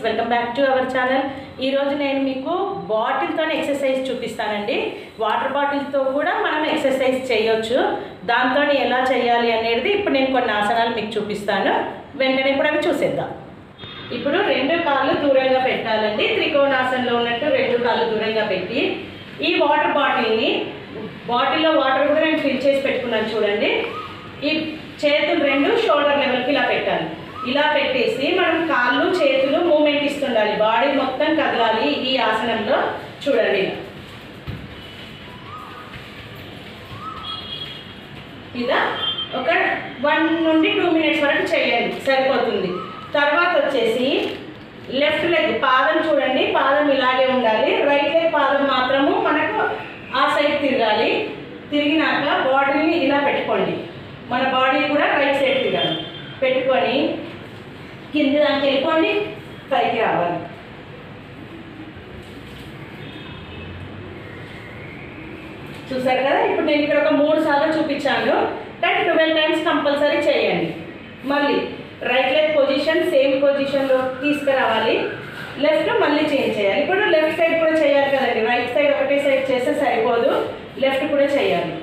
Welcome back to our channel ఈరోజు నేను మీకు బాటిల్తో ఎక్సర్సైజ్ చూపిస్తానండి వాటర్ బాటిల్తో కూడా మనం ఎక్సర్సైజ్ చేయొచ్చు దాంతో ఎలా చేయాలి అనేది ఇప్పుడు నేను కొన్ని ఆసనాలు మీకు చూపిస్తాను వెంటనే ఇప్పుడు అవి చూసేద్దాం ఇప్పుడు రెండు కాళ్ళు దూరంగా పెట్టాలండి త్రికోణాసనంలో ఉన్నట్టు రెండు కాళ్ళు దూరంగా పెట్టి ఈ వాటర్ బాటిల్ని బాటిల్లో వాటర్ కూడా నేను ఫిల్ చేసి పెట్టుకున్నాను చూడండి ఈ చేతులు రెండు షోల్డర్ లెవెల్కి ఇలా పెట్టాలి ఇలా పెట్టేసి మనం కాళ్ళు చేతులు మూమెంట్ ఇస్తుండాలి బాడీ మొత్తం కదలాలి ఈ ఆసనంలో చూడండి ఇలా ఒక వన్ నుండి టూ మినిట్స్ వరకు చేయండి సరిపోతుంది తర్వాత వచ్చేసి లెఫ్ట్ లెగ్ పాదం చూడండి పాదం ఇలాగే ఉండాలి రైట్ లెగ్ పాదం మాత్రము మనకు ఆ సైడ్ తిరగాలి తిరిగినాక బాడీని ఇలా పెట్టుకోండి మన బాడీ కూడా రైట్ సైడ్ తిరగాలి పెట్టుకొని కింది దానికి వెళ్ళిపోండి పైకి రావాలి చూసారు కదా ఇప్పుడు నేను ఇక్కడ ఒక మూడు సార్లు చూపించాను కానీ ట్వెల్వ్ టైమ్స్ కంపల్సరీ చేయండి మళ్ళీ రైట్ లెగ్ పొజిషన్ సేమ్ పొజిషన్లో తీసుకురావాలి లెఫ్ట్ మళ్ళీ చేంజ్ చేయాలి ఇప్పుడు లెఫ్ట్ సైడ్ కూడా చేయాలి కదండి రైట్ సైడ్ ఒకటే సైడ్ చేస్తే సరిపోదు లెఫ్ట్ కూడా చేయాలి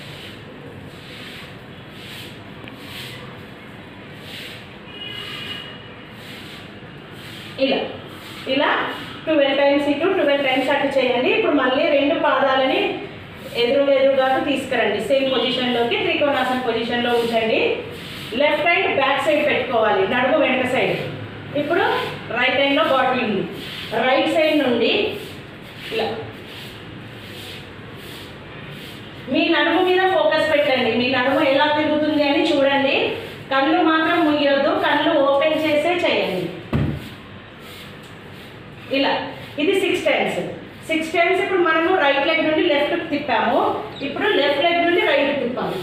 ఇలా ఇలా ట్వెల్వ్ టైమ్స్ ఇటు ట్వెల్వ్ టైమ్స్ అటు చేయండి ఇప్పుడు మళ్ళీ రెండు పాదాలని ఎదురు ఎదురుగా తీసుకురండి సేమ్ పొజిషన్లోకి త్రికోణాసన పొజిషన్లో ఉంచండి లెఫ్ట్ హ్యాండ్ బ్యాక్ సైడ్ పెట్టుకోవాలి నడుము వెనక సైడ్ ఇప్పుడు రైట్ హ్యాండ్లో బాటిల్ ఉంది రైట్ సైడ్ నుండి ఇలా మీ నడుము మీద ఫోకస్ పెట్టండి మీ నడుము ఎలా తిరుగుతుంది అని చూడండి కళ్ళు మాత్రం ముయ్యొద్దు కళ్ళు ఓపెన్ చేసే చేయండి ఇలా ఇది సిక్స్ టైమ్స్ సిక్స్ టైమ్స్ ఇప్పుడు మనము రైట్ లెగ్ నుండి లెఫ్ట్ తిప్పాము ఇప్పుడు లెఫ్ట్ లెగ్ నుండి రైట్ తిప్పాము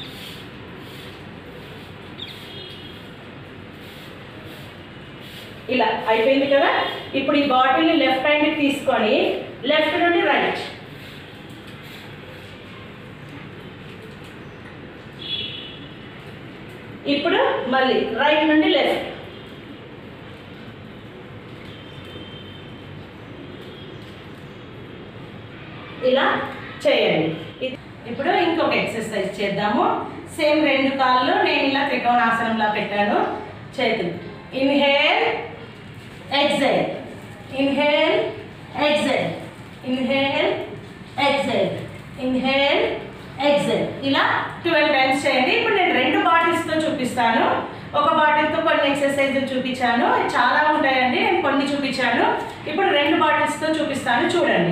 ఇలా అయిపోయింది కదా ఇప్పుడు ఈ బాటిల్ని లెఫ్ట్ హ్యాండ్ తీసుకొని లెఫ్ట్ నుండి రైట్ ఇప్పుడు మళ్ళీ రైట్ నుండి లెఫ్ట్ ఇలా చేయండి ఇది- ఇప్పుడు ఇంకొక ఎక్సర్సైజ్ చేద్దాము సేమ్ రెండు కాళ్ళు నేను ఇలా త్రికోణాసనంలా పెట్టాను చేతులు inhale exhale inhale exhale inhale exhale inhale exhale ఇలా ట్వెల్వ్ టైమ్స్ చేయండి ఇప్పుడు నేను రెండు బాటిల్స్తో చూపిస్తాను ఒక బాటిల్తో కొన్ని ఎక్సర్సైజులు చూపించాను చాలా ఉంటాయండి నేను కొన్ని చూపించాను ఇప్పుడు రెండు బాటిల్స్తో చూపిస్తాను చూడండి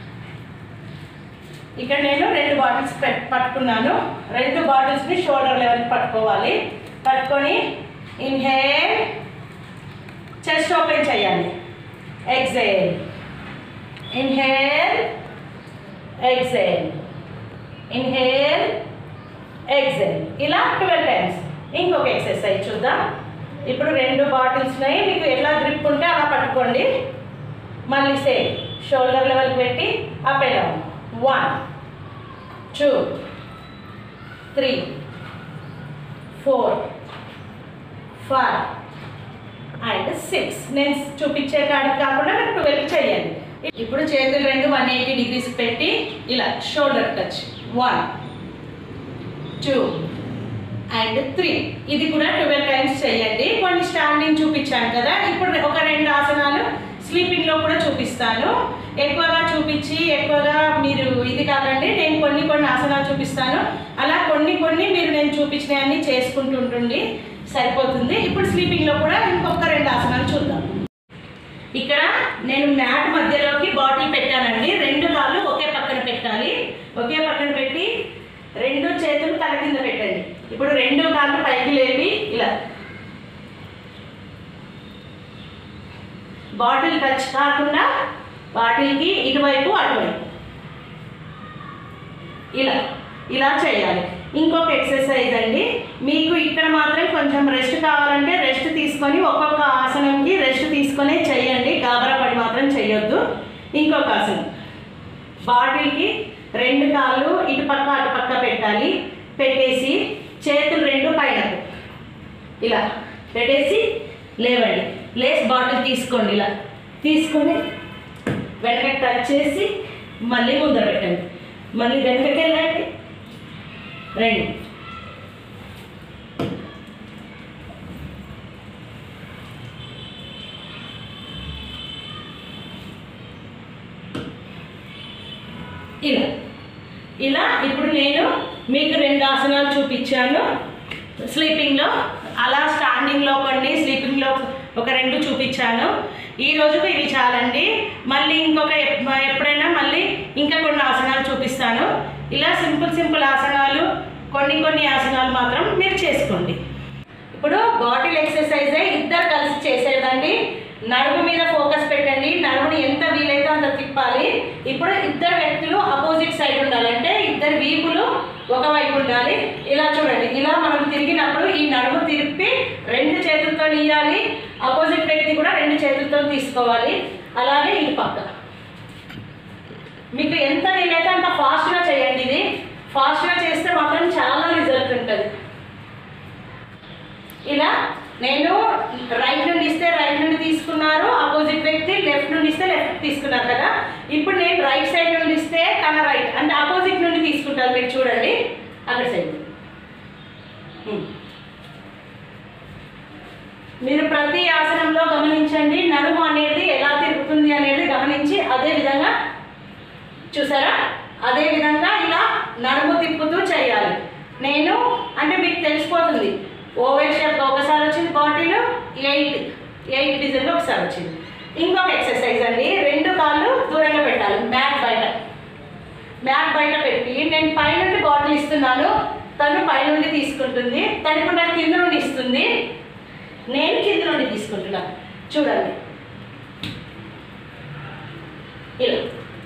ఇక్కడ నేను రెండు బాటిల్స్ పెట్ పట్టుకున్నాను రెండు బాటిల్స్ని షోల్డర్ లెవెల్ పట్టుకోవాలి పట్టుకొని ఇన్హేల్ చెస్ట్ ఓపెన్ చేయాలి exhale inhale exhale inhale exhale ఇలా ట్వెల్వ్ టైమ్స్ ఇంకొక ఎక్సర్సైజ్ చూద్దాం ఇప్పుడు రెండు బాటిల్స్ని మీకు ఎలా గ్రిప్ ఉంటే అలా పట్టుకోండి మళ్ళీ సేమ్ షోల్డర్ లెవెల్కి పెట్టి up and down one two three four five and six నేను చూపించే కాడికి కాకుండా మీరు ట్వెల్వ్ చేయండి ఇప్పుడు చేతులు రెండు వన్ ఎయిటీ డిగ్రీస్ పెట్టి ఇలా shoulder touch one two and three ఇది కూడా ట్వెల్వ్ టైమ్స్ చేయండి కొన్ని స్టాండింగ్ చూపించాను కదా ఇప్పుడు ఒక రెండు ఆసనాలు స్లీపింగ్లో కూడా చూపిస్తాను ఎక్కువగా చూపించి ఎక్కువగా మీరు ఇది కాదండి నేను కొన్ని కొన్ని ఆసనాలు చూపిస్తాను అలా కొన్ని కొన్ని మీరు నేను చూపించినవన్నీ చేసుకుంటుంటుండి సరిపోతుంది ఇప్పుడు స్లీపింగ్లో కూడా ఇంకొక రెండు ఆసనాలు చూద్దాం ఇక్కడ నేను మ్యాట్ మధ్యలోకి బాటిల్ పెట్టానండి రెండు కాళ్ళు ఒకే పక్కన పెట్టాలి ఒకే పక్కన పెట్టి రెండు చేతులు తల కింద పెట్టండి ఇప్పుడు రెండు కాళ్ళు పైకి లేపి ఇలా బాటిల్ టచ్ కాకుండా బాటిల్కి ఇటువైపు అటువైపు ఇలా ఇలా చేయాలి ఇంకొక ఎక్సర్సైజ్ అండి మీకు ఇక్కడ మాత్రం కొంచెం రెస్ట్ కావాలంటే రెస్ట్ తీసుకొని ఒక్కొక్క ఆసనంకి రెస్ట్ తీసుకొనే చేయండి గాబరా పడి మాత్రం చేయొద్దు ఇంకొక ఆసనం బాటిల్కి రెండు కాళ్ళు ఇటు పక్క అటు పక్క పెట్టాలి పెట్టేసి చేతులు రెండు పైన ఇలా పెట్టేసి లేవండి లేస్ బాటిల్ తీసుకోండి ఇలా తీసుకొని వెనక టచ్ చేసి మళ్ళీ ముందర పెట్టండి మళ్ళీ వెనకకి వెళ్ళండి రండి ఇలా ఇలా ఇప్పుడు నేను మీకు రెండు ఆసనాలు చూపించాను స్లీపింగ్లో అలా స్టాండింగ్లో కొన్ని స్లీపింగ్లో ఒక రెండు చూపించాను ఈ రోజుకు ఇవి చాలండి మళ్ళీ ఇంకొక ఎప్- ఎప్పుడైనా మళ్ళీ ఇంకా కొన్ని ఆసనాలు చూపిస్తాను ఇలా సింపుల్ సింపుల్ ఆసనాలు కొన్ని కొన్ని ఆసనాలు మాత్రం మీరు చేసుకోండి ఇప్పుడు బాటిల్ ఎక్సర్సైజ్ ఇద్దరు కలిసి చేసేదండి నడుము మీద ఫోకస్ పెట్టండి నడుముని ఎంత వీలైతే అంత తిప్పాలి ఇప్పుడు ఇద్దరు వ్యక్తులు అపోజిట్ సైడ్ ఉండాలి అంటే ఇద్దరు వీపులు ఒకవైపు ఉండాలి ఇలా చూడండి ఇలా మనం తిరిగినప్పుడు ఈ నడుము తిప్పి రెండు చేతులతో ఇయ్యాలి అపోజిట్ వ్యక్తి కూడా రెండు చేతులతో తీసుకోవాలి అలాగే ఇటు పక్క మీకు ఎంత వీలైతే అంత ఫాస్ట్గా చేయండి ఇది ఫాస్ట్గా చేస్తే మాత్రం చాలా రిజల్ట్ ఉంటుంది ఇలా నేను రైట్ నుండి ఇస్తే రైట్ నుండి తీసుకున్నారు ఆపోజిట్ వ్యక్తి లెఫ్ట్ నుండి ఇస్తే లెఫ్ట్ తీసుకున్నారు కదా ఇప్పుడు నేను రైట్ సైడ్ నుండి ఇస్తే తన రైట్ అంటే ఆపోజిట్ నుండి తీసుకుంటారు మీరు చూడండి అక్కడ సైడ్ ఉమ్. మీరు ప్రతి ఆసనంలో గమనించండి నడుము అనేది ఎలా తిరుగుతుంది అనేది గమనించి అదే విధంగా చూసారా అదే విధంగా ఇలా నడుము తిప్పుతూ చేయాలి నేను అంటే మీకు తెలిసిపోతుంది ఓవెల్ షేప్ ఒకసారి వచ్చింది బాటిల్ ఎయిట్ ఎయిట్ డిజైన్లో ఒకసారి వచ్చింది ఇంకొక ఎక్సర్సైజ్ అండి రెండు కాళ్ళు దూరంగా పెట్టాలి మ్యాట్ బయట మ్యాట్ బయట పెట్టి నేను పైనుండి బాటిల్ ఇస్తున్నాను తను పైనుండి తీసుకుంటుంది తను ఇప్పుడు నాకు కింద నుండి ఇస్తుంది నేను కింద నుండి తీసుకుంటున్నా చూడండి ఇలా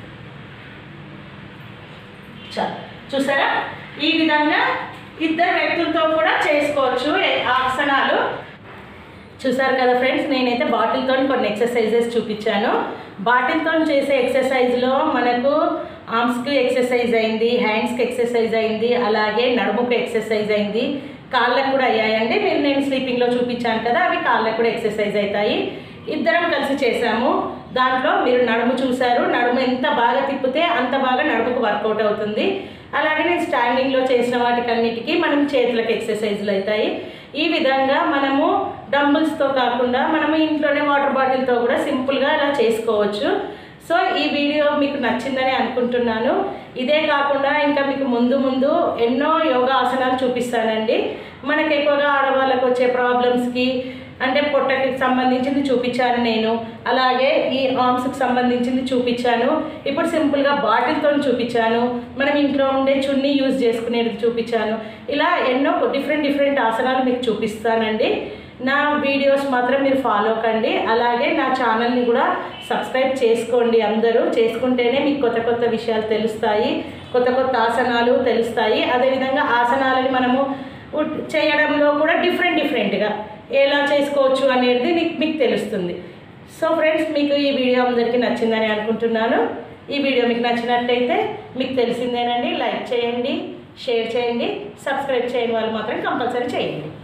చాలు చూసారా ఈ విధంగా ఇద్దరు వ్యక్తులతో కూడా చేసుకోవచ్చు ఏ- ఆసనాలు చూసారు కదా ఫ్రెండ్స్ నేనైతే బాటిల్తో కొన్ని ఎక్సర్సైజెస్ చూపించాను బాటిల్తో చేసే ఎక్సర్సైజ్లో మనకు ఆర్మ్స్కి ఎక్సర్సైజ్ అయింది హ్యాండ్స్కి ఎక్సర్సైజ్ అయింది అలాగే నడుముకు ఎక్సర్సైజ్ అయింది కాళ్ళకు కూడా అయ్యాయండి మీరు నేను స్లీపింగ్లో చూపించాను కదా అవి కాళ్ళకు కూడా ఎక్సర్సైజ్ అవుతాయి ఇద్దరం కలిసి చేసాము దాంట్లో మీరు నడుము చూశారు నడుము ఎంత బాగా తిప్పితే అంత బాగా నడుముకు వర్కౌట్ అవుతుంది అలాగే నేను స్టాండింగ్లో చేసిన వాటికన్నిటికీ మనం చేతులకు ఎక్సర్సైజ్లు అవుతాయి ఈ విధంగా మనము డంబుల్స్తో కాకుండా మనము ఇంట్లోనే వాటర్ బాటిల్తో కూడా సింపుల్గా ఇలా చేసుకోవచ్చు సో ఈ వీడియో మీకు నచ్చిందని అనుకుంటున్నాను ఇదే కాకుండా ఇంకా మీకు ముందు ముందు ఎన్నో యోగా ఆసనాలు చూపిస్తానండి మనకి ఎక్కువగా ఆడవాళ్ళకు వచ్చే ప్రాబ్లమ్స్కి అంటే పొట్టకి సంబంధించింది చూపించాను నేను అలాగే ఈ ఆర్మ్స్కి సంబంధించింది చూపించాను ఇప్పుడు సింపుల్గా బాటిల్తో చూపించాను మనం ఇంట్లో ఉండే చున్నీ యూజ్ చేసుకునేది చూపించాను ఇలా ఎన్నో డిఫరెంట్ డిఫరెంట్ ఆసనాలు మీకు చూపిస్తానండి నా వీడియోస్ మాత్రం మీరు ఫాలో కండి అలాగే నా ఛానల్ని కూడా సబ్స్క్రైబ్ చేసుకోండి అందరూ చేసుకుంటేనే మీకు కొత్త కొత్త విషయాలు తెలుస్తాయి కొత్త కొత్త ఆసనాలు తెలుస్తాయి అదేవిధంగా ఆసనాలని మనము ఉట్- చేయడంలో కూడా డిఫరెంట్ డిఫరెంట్గా ఎలా చేసుకోవచ్చు అనేది నీకు మీకు తెలుస్తుంది సో ఫ్రెండ్స్ మీకు ఈ వీడియో అందరికీ నచ్చిందని అనుకుంటున్నాను ఈ వీడియో మీకు నచ్చినట్టయితే మీకు తెలిసిందేనండి లైక్ చేయండి షేర్ చేయండి సబ్స్క్రైబ్ చేయని వాళ్ళు మాత్రం కంపల్సరీ చేయండి